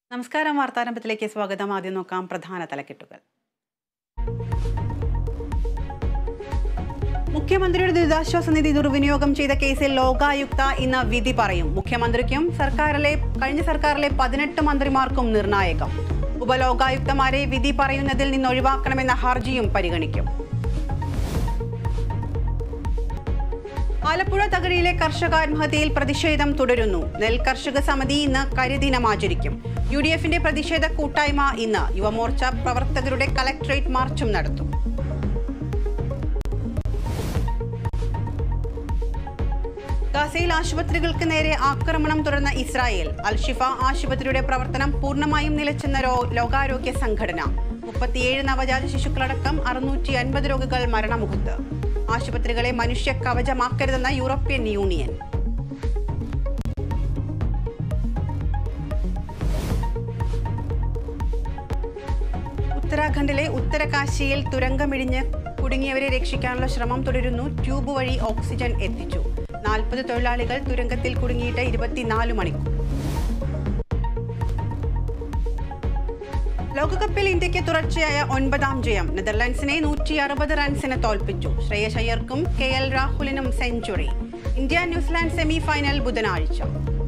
നമസ്കാരം വാർത്താരംഭത്തിലേക്ക് സ്വാഗതം ആദ്യം നോക്കാം പ്രധാന തലക്കെട്ടുകൾ മുഖ്യമന്ത്രിയുടെ ദുരിതാശ്വാസ നിധി ദുർവിനിയോഗം ചെയ്ത കേസിൽ ലോകായുക്ത ഇന്ന് വിധി പറയും മുഖ്യമന്ത്രിക്കും സർക്കാരിലെ കഴിഞ്ഞ സർക്കാരിലെ പതിനെട്ട് മന്ത്രിമാർക്കും നിർണായകം ഉപലോകായുക്തമാരെ വിധി പറയുന്നതിൽ നിന്ന് ഒഴിവാക്കണമെന്ന ഹർജിയും പരിഗണിക്കും ആലപ്പുഴ തകഴിയിലെ കർഷക ആത്മഹത്യയിൽ പ്രതിഷേധം തുടരുന്നു നെൽ കർഷക സമിതി ഇന്ന് കരിദിനം ആചരിക്കും യു ഡി എഫിന്റെ പ്രതിഷേധ കൂട്ടായ്മ ഇന്ന് യുവമോർച്ച പ്രവർത്തകരുടെ കലക്ട്രേറ്റ് മാർച്ചും നടത്തും ഗാസയിൽ ആശുപത്രികൾക്ക് നേരെ ആക്രമണം തുടർന്ന ഇസ്രായേൽ അൽഷിഫ ആശുപത്രിയുടെ പ്രവർത്തനം പൂർണ്ണമായും നിലച്ചെന്ന രോ- ലോകാരോഗ്യ സംഘടന മുപ്പത്തിയേഴ് നവജാത ശിശുക്കളടക്കം അറുന്നൂറ്റി അൻപത് രോഗികൾ മരണമുഖത്ത് ആശുപത്രികളെ മനുഷ്യ കവചമാക്കരുതെന്ന യൂറോപ്യൻ യൂണിയൻ ഉത്തരാഖണ്ഡിലെ ഉത്തരകാശിയിൽ തുരങ്കമിടിഞ്ഞ് കുടുങ്ങിയവരെ രക്ഷിക്കാനുള്ള ശ്രമം തുടരുന്നു ട്യൂബ് വഴി ഓക്സിജൻ എത്തിച്ചു നാൽപ്പത് തൊഴിലാളികൾ തുരങ്കത്തിൽ കുടുങ്ങിയിട്ട് ഇരുപത്തിനാല് മണിക്കൂർ ലോകകപ്പിൽ ഇന്ത്യക്ക് തുടർച്ചയായ ഒൻപതാം ജയം നെതർലൻഡ്സിനെ നൂറ്റി അറുപത് റൺസിന് തോൽപ്പിച്ചു ശ്രേയസ് അയ്യർക്കും കെ എൽ രാഹുലിനും century India New Zealand semi final ബുധനാഴ്ച